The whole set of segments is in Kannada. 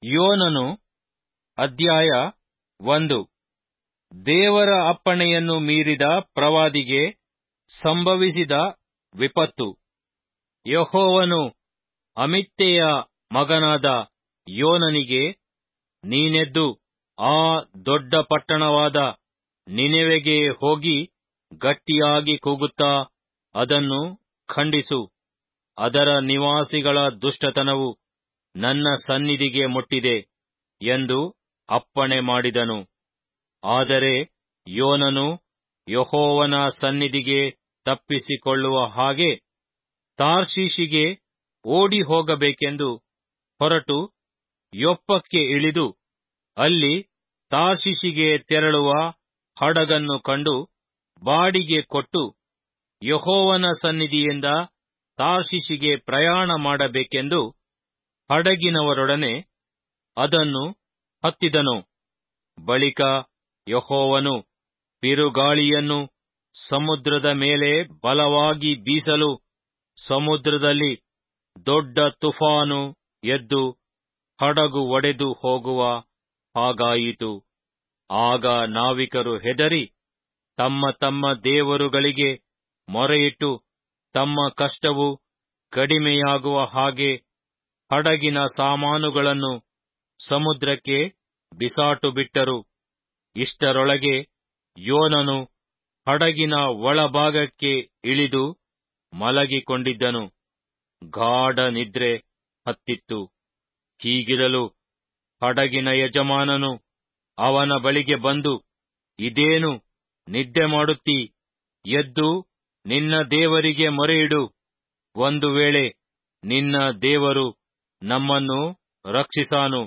ಯೋನನು ಅಧ್ಯಾಯ ಒಂದು ದೇವರ ಅಪ್ಪಣೆಯನ್ನು ಮೀರಿದ ಪ್ರವಾದಿಗೆ ಸಂಭವಿಸಿದ ವಿಪತ್ತು ಯೆಹೋವನು ಅಮಿತ್ತೆಯ ಮಗನಾದ ಯೋನನಿಗೆ ನೀನೆದ್ದು ಆ ದೊಡ್ಡ ಪಟ್ಟಣವಾದ ನಿನೆವೆಗೆ ಹೋಗಿ ಗಟ್ಟಿಯಾಗಿ ಕೂಗುತ್ತಾ ಅದನ್ನು ಖಂಡಿಸು ಅದರ ನಿವಾಸಿಗಳ ದುಷ್ಟತನವು ನನ್ನ ಸನ್ನಿಧಿಗೆ ಮುಟ್ಟಿದೆ ಎಂದು ಅಪ್ಪಣೆ ಮಾಡಿದನು ಆದರೆ ಯೋನನು ಯೆಹೋವನ ಸನ್ನಿಧಿಗೆ ತಪ್ಪಿಸಿಕೊಳ್ಳುವ ಹಾಗೆ ತಾರ್ಷೀಷಿಗೆ ಓಡಿ ಹೋಗಬೇಕೆಂದು ಹೊರಟು ಯೊಪ್ಪಕ್ಕೆ ಇಳಿದು ಅಲ್ಲಿ ತಾರ್ಷೀಷಿಗೆ ತೆರಳುವ ಹಡಗನ್ನು ಕಂಡು ಬಾಡಿಗೆ ಕೊಟ್ಟು ಯೆಹೋವನ ಸನ್ನಿಧಿಯಿಂದ ತಾರ್ಷೀಷಿಗೆ ಪ್ರಯಾಣ ಮಾಡಬೇಕೆಂದು ಹಡಗಿನವರೊಡನೆ ಅದನ್ನು ಹತ್ತಿದನು ಬಳಿಕ ಯೆಹೋವನು ಬಿರುಗಾಳಿಯನ್ನು ಸಮುದ್ರದ ಮೇಲೆ ಬಲವಾಗಿ ಬೀಸಲು ಸಮುದ್ರದಲ್ಲಿ ದೊಡ್ಡ ತುಫಾನು ಎದ್ದು ಹಡಗು ಒಡೆದು ಹೋಗುವ ಹಾಗಾಯಿತು ಆಗ ನಾವಿಕರು ಹೆದರಿ ತಮ್ಮ ತಮ್ಮ ದೇವರುಗಳಿಗೆ ಮೊರೆಯಿಟ್ಟು ತಮ್ಮ ಕಷ್ಟವು ಕಡಿಮೆಯಾಗುವ ಹಾಗೆ ಹಡಗಿನ ಸಾಮಾನುಗಳನ್ನು ಸಮುದ್ರಕ್ಕೆ ಬಿಸಾಟು ಬಿಟ್ಟರು ಇಷ್ಟರೊಳಗೆ ಯೋನನು ಹಡಗಿನ ಒಳಭಾಗಕ್ಕೆ ಇಳಿದು ಮಲಗಿಕೊಂಡಿದ್ದನು ಗಾಢ ನಿದ್ರೆ ಹತ್ತಿತ್ತು ಹೀಗಿರಲು ಹಡಗಿನ ಯಜಮಾನನು ಅವನ ಬಳಿಗೆ ಬಂದು ಇದೇನು ನಿದ್ದೆ ಮಾಡುತ್ತೀ ಎದ್ದು ನಿನ್ನ ದೇವರಿಗೆ ಮೊರೆಯಿಡು ಒಂದು ವೇಳೆ ನಿನ್ನ ದೇವರು ನಮ್ಮನ್ನು ರಕ್ಷಿಸಾನು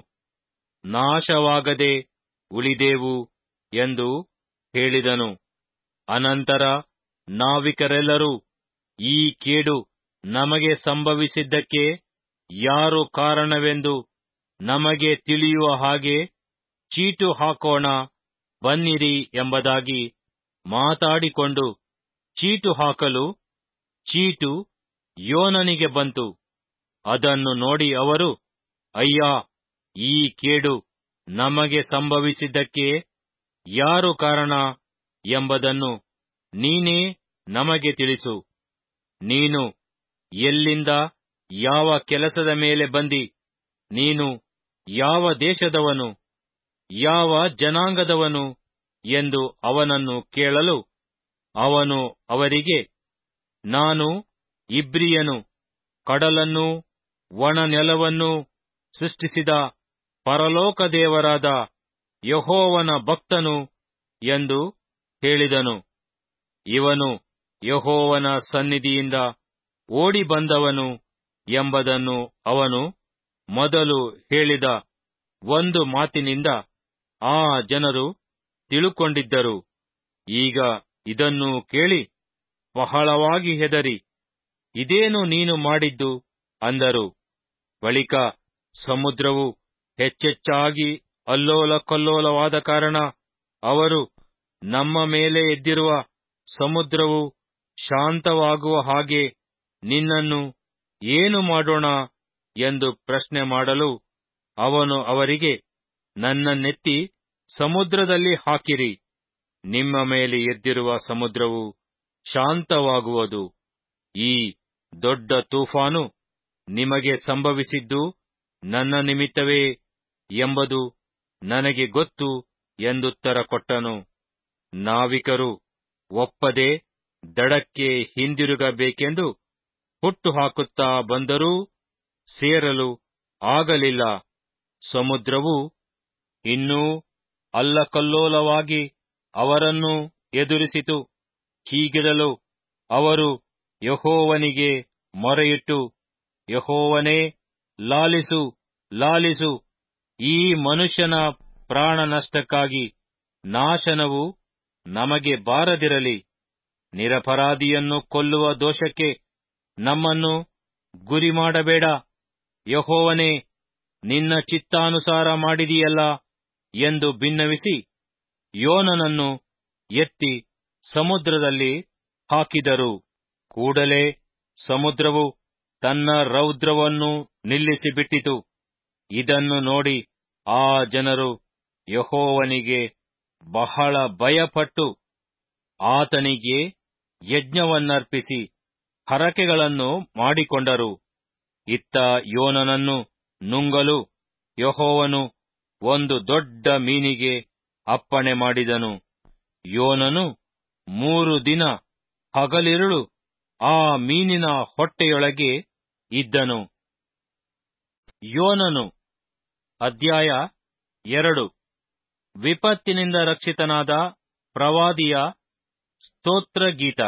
ನಾಶವಾಗದೆ ಉಳಿದೆವು ಎಂದು ಹೇಳಿದನು ಅನಂತರ ನಾವಿಕರೆಲ್ಲರೂ ಈ ಕೇಡು ನಮಗೆ ಸಂಭವಿಸಿದ್ದಕ್ಕೆ ಯಾರು ಕಾರಣವೆಂದು ನಮಗೆ ತಿಳಿಯುವ ಹಾಗೆ ಚೀಟು ಹಾಕೋಣ ಬನ್ನಿರಿ ಎಂಬುದಾಗಿ ಮಾತಾಡಿಕೊಂಡು ಚೀಟು ಹಾಕಲು ಚೀಟು ಯೋನನಿಗೆ ಬಂತು ಅದನ್ನು ನೋಡಿ ಅವರು ಅಯ್ಯ ಈ ಕೇಡು ನಮಗೆ ಸಂಭವಿಸಿದ್ದಕ್ಕೆ ಯಾರು ಕಾರಣ ಎಂಬುದನ್ನು ನೀನೇ ನಮಗೆ ತಿಳಿಸು ನೀನು ಎಲ್ಲಿಂದ ಯಾವ ಕೆಲಸದ ಮೇಲೆ ಬಂದಿ ನೀನು ಯಾವ ದೇಶದವನು ಯಾವ ಜನಾಂಗದವನು ಎಂದು ಅವನನ್ನು ಕೇಳಲು ಅವನು ಅವರಿಗೆ ನಾನು ಇಬ್ರಿಯನು ಕಡಲನ್ನೂ ಒಣ ನೆಲವನ್ನೂ ಸೃಷ್ಟಿಸಿದ ಪರಲೋಕ ದೇವರಾದ ಯಹೋವನ ಭಕ್ತನು ಎಂದು ಹೇಳಿದನು ಇವನು ಯಹೋವನ ಸನ್ನಿಧಿಯಿಂದ ಓಡಿ ಬಂದವನು ಎಂಬುದನ್ನು ಅವನು ಮೊದಲು ಹೇಳಿದ ಒಂದು ಮಾತಿನಿಂದ ಆ ಜನರು ತಿಳುಕೊಂಡಿದ್ದರು ಈಗ ಇದನ್ನು ಕೇಳಿ ಬಹಳವಾಗಿ ಹೆದರಿ ಇದೇನು ನೀನು ಮಾಡಿದ್ದು ಅಂದರು ಬಳಿಕ ಸಮುದ್ರವು ಹೆಚ್ಚೆಚ್ಚಾಗಿ ಅಲ್ಲೋಲ ಕಲ್ಲೋಲವಾದ ಕಾರಣ ಅವರು ನಮ್ಮ ಮೇಲೆ ಎದ್ದಿರುವ ಸಮುದ್ರವು ಶಾಂತವಾಗುವ ಹಾಗೆ ನಿನ್ನನ್ನು ಏನು ಮಾಡೋಣ ಎಂದು ಪ್ರಶ್ನೆ ಮಾಡಲು ಅವನು ಅವರಿಗೆ ನನ್ನನ್ನೆತ್ತಿ ಸಮುದ್ರದಲ್ಲಿ ಹಾಕಿರಿ ನಿಮ್ಮ ಮೇಲೆ ಎದ್ದಿರುವ ಸಮುದ್ರವು ಶಾಂತವಾಗುವುದು ಈ ದೊಡ್ಡ ತೂಫಾನು ನಿಮಗೆ ಸಂಭವಿಸಿದ್ದು ನನ್ನ ನಿಮಿತ್ತವೇ ಎಂಬುದು ನನಗೆ ಗೊತ್ತು ಎಂದುತ್ತರ ಕೊಟ್ಟನು ನಾವಿಕರು ಒಪ್ಪದೆ ದಡಕ್ಕೆ ಹಿಂದಿರುಗಬೇಕೆಂದು ಹುಟ್ಟು ಹಾಕುತ್ತಾ ಬಂದರೂ ಸೇರಲು ಆಗಲಿಲ್ಲ ಸಮುದ್ರವು ಇನ್ನೂ ಅಲ್ಲಕಲ್ಲೋಲವಾಗಿ ಅವರನ್ನು ಎದುರಿಸಿತು ಹೀಗಿರಲು ಅವರು ಯಹೋವನಿಗೆ ಮೊರೆಯಿಟ್ಟು ಯಹೋವನೇ ಲಾಲಿಸು ಲಾಲಿಸು ಈ ಮನುಷ್ಯನ ಪ್ರಾಣ ನಷ್ಟಕ್ಕಾಗಿ ನಾಶನವು ನಮಗೆ ಬಾರದಿರಲಿ ನಿರಪರಾಧಿಯನ್ನು ಕೊಲ್ಲುವ ದೋಷಕ್ಕೆ ನಮ್ಮನ್ನು ಗುರಿ ಮಾಡಬೇಡ ಯಹೋವನೇ ನಿನ್ನ ಚಿತ್ತಾನುಸಾರ ಮಾಡಿದೆಯಲ್ಲ ಎಂದು ಬಿನ್ನವಿಸಿ ಯೋನನನ್ನು ಎತ್ತಿ ಸಮುದ್ರದಲ್ಲಿ ಹಾಕಿದರು ಕೂಡಲೇ ಸಮುದ್ರವು ತನ್ನ ರೌದ್ರವನ್ನು ನಿಲ್ಲಿಸಿಬಿಟ್ಟಿತು ಇದನ್ನು ನೋಡಿ ಆ ಜನರು ಯಹೋವನಿಗೆ ಬಹಳ ಭಯಪಟ್ಟು ಆತನಿಗೆ ಯಜ್ಞವನ್ನರ್ಪಿಸಿ ಹರಕೆಗಳನ್ನು ಮಾಡಿಕೊಂಡರು ಇತ್ತ ಯೋನನನ್ನು ನುಂಗಲು ಯಹೋವನು ಒಂದು ದೊಡ್ಡ ಮೀನಿಗೆ ಅಪ್ಪಣೆ ಮಾಡಿದನು ಯೋನನು ಮೂರು ದಿನ ಹಗಲಿರುಳು ಆ ಮೀನಿನ ಹೊಟ್ಟೆಯೊಳಗೆ ಇದ್ದನು ಯೋನನು ಅಧ್ಯಾಯ ಎರಡು ವಿಪತ್ತಿನಿಂದ ರಕ್ಷಿತನಾದ ಪ್ರವಾದಿಯ ಸ್ತೋತ್ರಗೀತ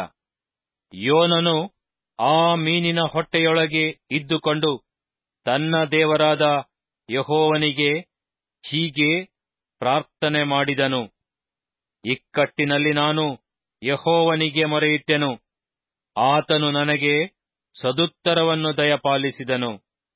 ಯೋನನು ಆ ಮೀನಿನ ಹೊಟ್ಟೆಯೊಳಗೆ ಇದ್ದುಕೊಂಡು ತನ್ನ ದೇವರಾದ ಯಹೋವನಿಗೆ ಹೀಗೆ ಪ್ರಾರ್ಥನೆ ಮಾಡಿದನು ಇಕ್ಕಟ್ಟಿನಲ್ಲಿ ನಾನು ಯಹೋವನಿಗೆ ಮೊರೆಯಿಟ್ಟೆನು ಆತನು ನನಗೆ ಸದುತ್ತರವನ್ನು ದಯಪಾಲಿಸಿದನು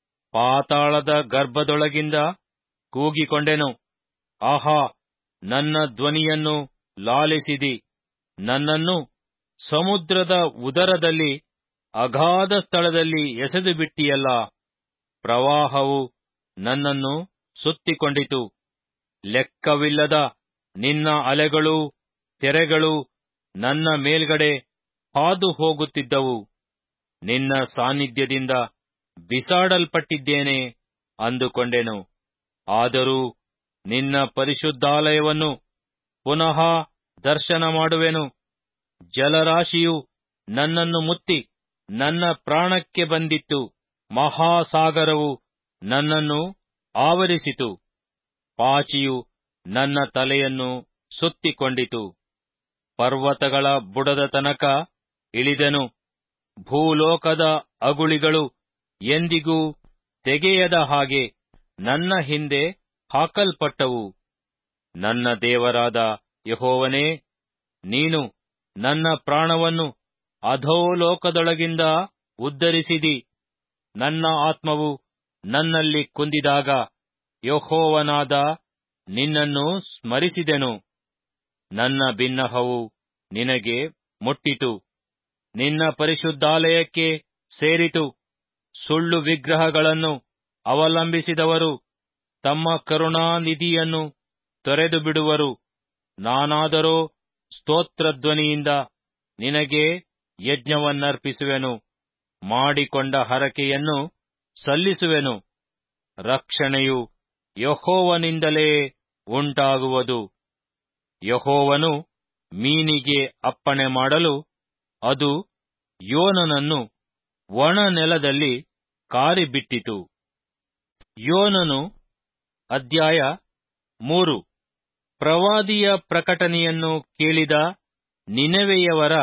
ಪಾತಾಳದ ಗರ್ಭದೊಳಗಿಂದ ಕೂಗಿಕೊಂಡೆನು ಆಹಾ ನನ್ನ ಧ್ವನಿಯನ್ನು ಲಾಲಿಸಿದಿ ನನ್ನನ್ನು ಸಮುದ್ರದ ಉದರದಲ್ಲಿ ಅಗಾಧ ಸ್ಥಳದಲ್ಲಿ ಎಸೆದು ಬಿಟ್ಟಿಯಲ್ಲ ಪ್ರವಾಹವು ನನ್ನನ್ನು ಸುತ್ತಿಕೊಂಡಿತು ಲೆಕ್ಕವಿಲ್ಲದ ನಿನ್ನ ಅಲೆಗಳೂ ತೆರೆಗಳು ನನ್ನ ಮೇಲ್ಗಡೆ ಹಾದು ಹೋಗುತ್ತಿದ್ದವು ನಿನ್ನ ಸಾನ್ನಿಧ್ಯದಿಂದ ಬಿಸಾಡಲ್ಪಟ್ಟಿದ್ದೇನೆ ಅಂದುಕೊಂಡೆನು ಆದರೂ ನಿನ್ನ ಪರಿಶುದ್ಧಾಲಯವನ್ನು ಪುನಃ ದರ್ಶನ ಮಾಡುವೆನು ಜಲರಾಶಿಯು ನನ್ನನ್ನು ಮುತ್ತಿ ನನ್ನ ಪ್ರಾಣಕ್ಕೆ ಬಂದಿತ್ತು ಮಹಾಸಾಗರವು ನನ್ನನ್ನು ಆವರಿಸಿತು ಪಾಚಿಯು ನನ್ನ ತಲೆಯನ್ನು ಸುತ್ತಿಕೊಂಡಿತು ಪರ್ವತಗಳ ಬುಡದ ತನಕ ಇಳಿದೆನು ಭೂಲೋಕದ ಅಗುಳಿಗಳು ಎಂದಿಗೂ ತೆಗೆಯದ ಹಾಗೆ ನನ್ನ ಹಿಂದೆ ಹಾಕಲ್ಪಟ್ಟವು ನನ್ನ ದೇವರಾದ ಯಹೋವನೇ ನೀನು ನನ್ನ ಪ್ರಾಣವನ್ನು ಅಧೋಲೋಕದೊಳಗಿಂದ ಉದ್ಧರಿಸಿದಿ ನನ್ನ ಆತ್ಮವು ನನ್ನಲ್ಲಿ ಕುಂದಿದಾಗ ಯಹೋವನಾದ ನಿನ್ನನ್ನು ಸ್ಮರಿಸಿದೆನು ನನ್ನ ಬಿನ್ನಹವು ನಿನಗೆ ಮುಟ್ಟಿತು ನಿನ್ನ ಪರಿಶುದ್ಧಾಲಯಕ್ಕೆ ಸೇರಿತು ಸುಳ್ಳು ವಿಗ್ರಹಗಳನ್ನು ಅವಲಂಬಿಸಿದವರು ತಮ್ಮ ಕರುಣಾನಿಧಿಯನ್ನು ತೊರೆದು ಬಿಡುವರು ನಾನಾದರೋ ಸ್ತೋತ್ರಧ್ವನಿಯಿಂದ ನಿನಗೆ ಯಜ್ಞವನ್ನರ್ಪಿಸುವೆನು ಮಾಡಿಕೊಂಡ ಹರಕೆಯನ್ನು ಸಲ್ಲಿಸುವೆನು ರಕ್ಷಣೆಯು ಯಹೋವನಿಂದಲೇ ಉಂಟಾಗುವುದು ಯಹೋವನು ಮೀನಿಗೆ ಅಪ್ಪಣೆ ಮಾಡಲು ಅದು ಯೋನನನ್ನು ಒಣ ನೆಲದಲ್ಲಿ ಕಾರಿಬಿಟ್ಟಿತು ಯೋನನು ಅಧ್ಯಾಯ ಮೂರು ಪ್ರವಾದಿಯ ಪ್ರಕಟಣೆಯನ್ನು ಕೇಳಿದ ನಿನೆವೆಯವರ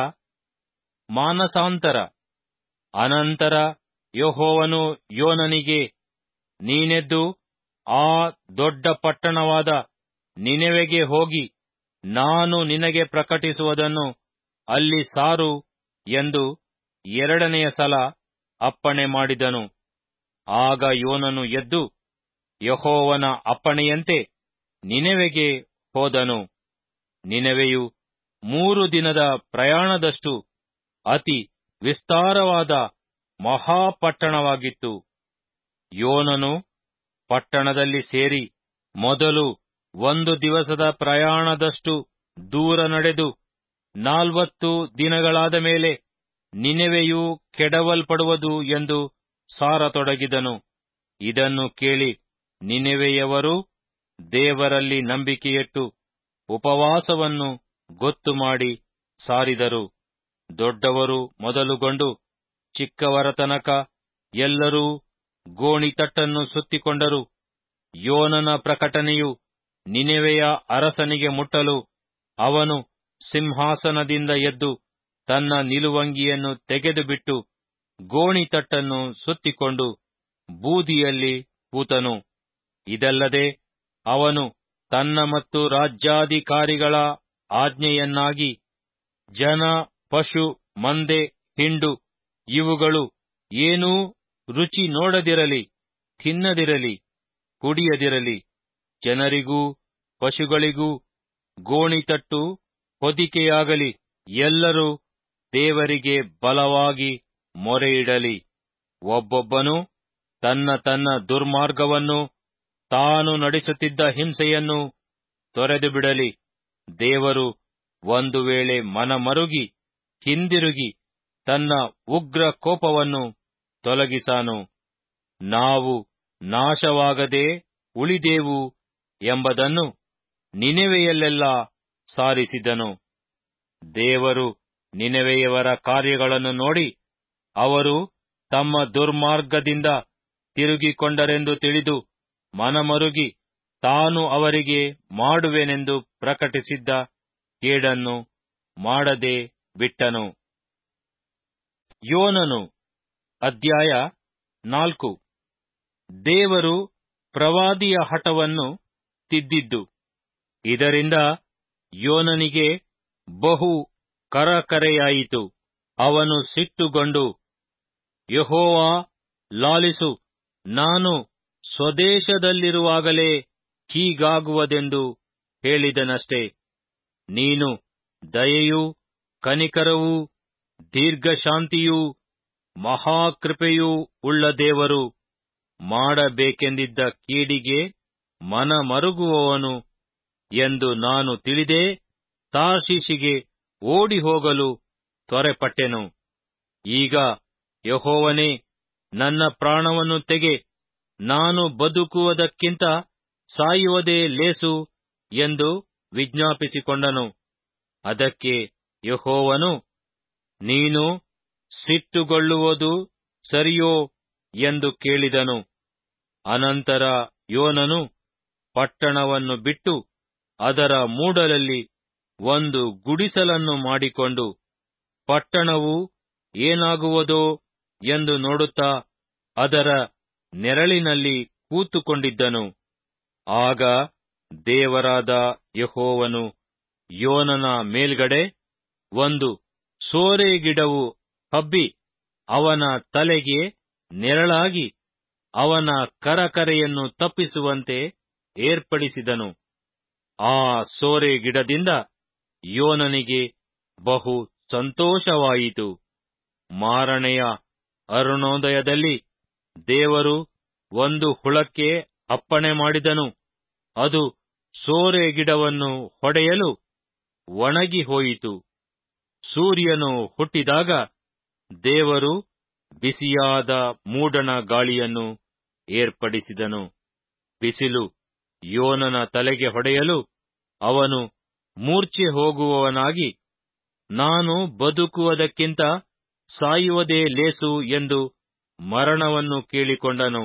ಮಾನಸಾಂತರ ಅನಂತರ ಯಹೋವನು ಯೋನನಿಗೆ ನೀನೆದ್ದು ಆ ದೊಡ್ಡ ಪಟ್ಟಣವಾದ ನಿನೆವೆಗೆ ಹೋಗಿ ನಾನು ನಿನಗೆ ಪ್ರಕಟಿಸುವುದನ್ನು ಅಲ್ಲಿ ಸಾರು ಎಂದು ಎರಡನೆಯ ಸಲ ಅಪ್ಪಣೆ ಮಾಡಿದನು ಆಗ ಯೋನನು ಎದ್ದು ಯಹೋವನ ಅಪ್ಪಣೆಯಂತೆ ನಿನೆವೆಗೆ ಹೋದನು ನಿನೆವೆಯು ಮೂರು ದಿನದ ಪ್ರಯಾಣದಷ್ಟು ಅತಿ ವಿಸ್ತಾರವಾದ ಮಹಾಪಟ್ಟಣವಾಗಿತ್ತು ಯೋನನು ಪಟ್ಟಣದಲ್ಲಿ ಸೇರಿ ಮೊದಲು ಒಂದು ದಿವಸದ ಪ್ರಯಾಣದಷ್ಟು ದೂರ ನಡೆದು ನಾಲ್ವತ್ತು ದಿನಗಳಾದ ಮೇಲೆ ನಿನೆವೆಯು ಕೆಡವಲ್ಪಡುವುದು ಎಂದು ಸಾರತೊಡಗಿದನು ಇದನ್ನು ಕೇಳಿ ನಿನೆವೆಯವರು ದೇವರಲ್ಲಿ ನಂಬಿಕೆಯಿಟ್ಟು ಉಪವಾಸವನ್ನು ಗೊತ್ತು ಮಾಡಿ ಸಾರಿದರು ದೊಡ್ಡವರು ಮೊದಲುಗೊಂಡು ಚಿಕ್ಕವರ ತನಕ ಎಲ್ಲರೂ ಗೋಣಿತಟ್ಟನ್ನು ಸುತ್ತಿಕೊಂಡರು ಯೋನನ ಪ್ರಕಟಣೆಯು ನಿನೆವೆಯ ಅರಸನಿಗೆ ಮುಟ್ಟಲು ಅವನು ಸಿಂಹಾಸನದಿಂದ ಎದ್ದು ತನ್ನ ನಿಲುವಂಗಿಯನ್ನು ತೆಗೆದುಬಿಟ್ಟು ಗೋಣಿತಟ್ಟನ್ನು ಸುತ್ತಿಕೊಂಡು ಬೂದಿಯಲ್ಲಿ ಕೂತನು ಇದಲ್ಲದೆ ಅವನು ತನ್ನ ಮತ್ತು ರಾಜ್ಯಾಧಿಕಾರಿಗಳ ಆಜ್ಞೆಯನ್ನಾಗಿ ಜನ ಪಶು ಮಂದೆ ಹಿಂಡು ಇವುಗಳು ಏನೂ ರುಚಿ ನೋಡದಿರಲಿ ತಿನ್ನದಿರಲಿ ಕುಡಿಯದಿರಲಿ ಜನರಿಗೂ ಪಶುಗಳಿಗೂ ಗೋಣಿತಟ್ಟು ಹೊದಿಕೆಯಾಗಲಿ ಎಲ್ಲರೂ ದೇವರಿಗೆ ಬಲವಾಗಿ ಮೊರೆಯಿಡಲಿ ಒಬ್ಬೊಬ್ಬನು ತನ್ನ ತನ್ನ ದುರ್ಮಾರ್ಗವನ್ನು ತಾನು ನಡೆಸುತ್ತಿದ್ದ ಹಿಂಸೆಯನ್ನು ತೊರೆದು ಬಿಡಲಿ ದೇವರು ಒಂದು ವೇಳೆ ಮನಮರುಗಿ ಹಿಂದಿರುಗಿ ತನ್ನ ಉಗ್ರ ಕೋಪವನ್ನು ತೊಲಗಿಸಾನು ನಾವು ನಾಶವಾಗದೆ ಉಳಿದೆವು ಎಂಬುದನ್ನು ನಿನೆವೆಯಲ್ಲೆಲ್ಲ ಸಾರಿಸಿದನು ದೇವರು ನಿನೆವೆಯವರ ಕಾರ್ಯಗಳನ್ನು ನೋಡಿ ಅವರು ತಮ್ಮ ದುರ್ಮಾರ್ಗದಿಂದ ತಿರುಗಿಕೊಂಡರೆಂದು ತಿಳಿದು ಮನಮರುಗಿ ತಾನು ಅವರಿಗೆ ಮಾಡುವೆನೆಂದು ಪ್ರಕಟಿಸಿದ್ದ ಕೇಡನ್ನು ಮಾಡದೆ ಬಿಟ್ಟನು ಯೋನನು ಅಧ್ಯಾಯ ನಾಲ್ಕು ದೇವರು ಪ್ರವಾದಿಯ ಹಠವನ್ನು ತಿದ್ದಿದ್ದು ಇದರಿಂದ ಯೋನನಿಗೆ ಬಹು ಕರಕರೆಯಾಯಿತು ಅವನು ಸಿಟ್ಟುಗೊಂಡು ಯಹೋವ ಲಾಲಿಸು ನಾನು ಸ್ವದೇಶದಲ್ಲಿರುವಾಗಲೇ ಹೀಗಾಗುವುದೆಂದು ಹೇಳಿದನಷ್ಟೇ ನೀನು ದಯೆಯೂ ಕನಿಕರವೂ ದೀರ್ಘಶಾಂತಿಯೂ ಮಹಾಕೃಪೆಯೂ ಉಳ್ಳ ದೇವರು ಮಾಡಬೇಕೆಂದಿದ್ದ ಕೀಡಿಗೆ ಮನಮರುಗುವವನು ಎಂದು ನಾನು ತಿಳಿದೇ ತಾರ್ಷೀಷಿಗೆ ಓಡಿ ಹೋಗಲು ತ್ವರೆಪಟ್ಟೆನು ಈಗ ಯಹೋವನೇ ನನ್ನ ಪ್ರಾಣವನ್ನು ತೆಗೆ ನಾನು ಬದುಕುವುದಕ್ಕಿಂತ ಸಾಯುವುದೇ ಲೇಸು ಎಂದು ವಿಜ್ಞಾಪಿಸಿಕೊಂಡನು ಅದಕ್ಕೆ ಯಹೋವನು ನೀನು ಸಿಟ್ಟುಗೊಳ್ಳುವುದು ಸರಿಯೋ ಎಂದು ಕೇಳಿದನು ಅನಂತರ ಯೋನನು ಪಟ್ಟಣವನ್ನು ಬಿಟ್ಟು ಅದರ ಮೂಡಲಲ್ಲಿ ಒಂದು ಗುಡಿಸಲನ್ನು ಮಾಡಿಕೊಂಡು ಪಟ್ಟಣವು ಏನಾಗುವುದೋ ಎಂದು ನೋಡುತ್ತಾ ಅದರ ನೆರಳಿನಲ್ಲಿ ಕೂತುಕೊಂಡಿದ್ದನು ಆಗ ದೇವರಾದ ಯಹೋವನು ಯೋನನ ಮೇಲ್ಗಡೆ ಒಂದು ಸೋರೆ ಗಿಡವು ಹಬ್ಬಿ ಅವನ ತಲೆಗೆ ನೆರಳಾಗಿ ಅವನ ಕರಕರೆಯನ್ನು ತಪ್ಪಿಸುವಂತೆ ಏರ್ಪಡಿಸಿದನು ಆ ಸೋರೆ ಗಿಡದಿಂದ ಯೋನನಿಗೆ ಬಹು ಸಂತೋಷವಾಯಿತು ಮಾರನೆಯ ಅರುಣೋದಯದಲ್ಲಿ ದೇವರು ಒಂದು ಹುಳಕ್ಕೆ ಅಪ್ಪಣೆ ಮಾಡಿದನು ಅದು ಸೋರೆ ಗಿಡವನ್ನು ಹೊಡೆಯಲು ಒಣಗಿ ಹೋಯಿತು ಸೂರ್ಯನು ಹುಟ್ಟಿದಾಗ ದೇವರು ಬಿಸಿಯಾದ ಮೂಡಣ ಗಾಳಿಯನ್ನು ಏರ್ಪಡಿಸಿದನು ಬಿಸಿಲು ಯೋನನ ತಲೆಗೆ ಹೊಡೆಯಲು ಅವನು ಮೂರ್ಛೆ ಹೋಗುವವನಾಗಿ ನಾನು ಬದುಕುವುದಕ್ಕಿಂತ ಸಾಯುವುದೇ ಲೇಸು ಎಂದು ಮರಣವನ್ನು ಕೇಳಿಕೊಂಡನು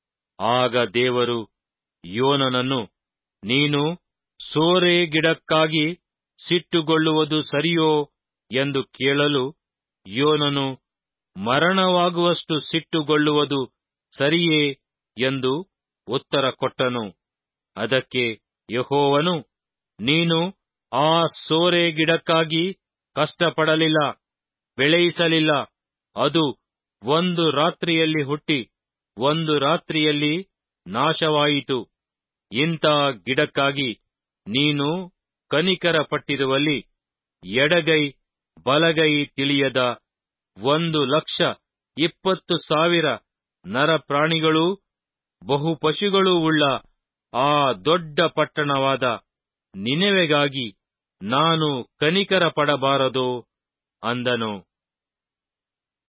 ಆಗ ದೇವರು ಯೋನನನ್ನು ನೀನು ಸೋರೆ ಗಿಡಕ್ಕಾಗಿ ಸಿಟ್ಟುಗೊಳ್ಳುವುದು ಸರಿಯೋ ಎಂದು ಕೇಳಲು ಯೋನನು ಮರಣವಾಗುವಷ್ಟು ಸಿಟ್ಟುಗೊಳ್ಳುವುದು ಸರಿಯೇ ಎಂದು ಉತ್ತರ ಕೊಟ್ಟನು ಅದಕ್ಕೆ ಯಹೋವನು ನೀನು ಆ ಸೋರೆ ಗಿಡಕ್ಕಾಗಿ ಕಷ್ಟಪಡಲಿಲ್ಲ ಬೆಳೆಯಿಸಲಿಲ್ಲ ಅದು ಒಂದು ರಾತ್ರಿಯಲ್ಲಿ ಹುಟ್ಟಿ ಒಂದು ರಾತ್ರಿಯಲ್ಲಿ ನಾಶವಾಯಿತು ಇಂಥ ಗಿಡಕ್ಕಾಗಿ ನೀನು ಕನಿಕರ ಪಟ್ಟಿರುವಲ್ಲಿ ಎಡಗೈ ಬಲಗೈ ತಿಳಿಯದ ಒಂದು ಲಕ್ಷ ಇಪ್ಪತ್ತು ಸಾವಿರ ನರಪ್ರಾಣಿಗಳೂ ಬಹುಪಶುಗಳೂ ಉಳ್ಳ ಆ ದೊಡ್ಡ ಪಟ್ಟಣವಾದ ನಿನೆವೆಗಾಗಿ ನಾನು ಕನಿಕರ ಪಡಬಾರದೋ ಅಂದನು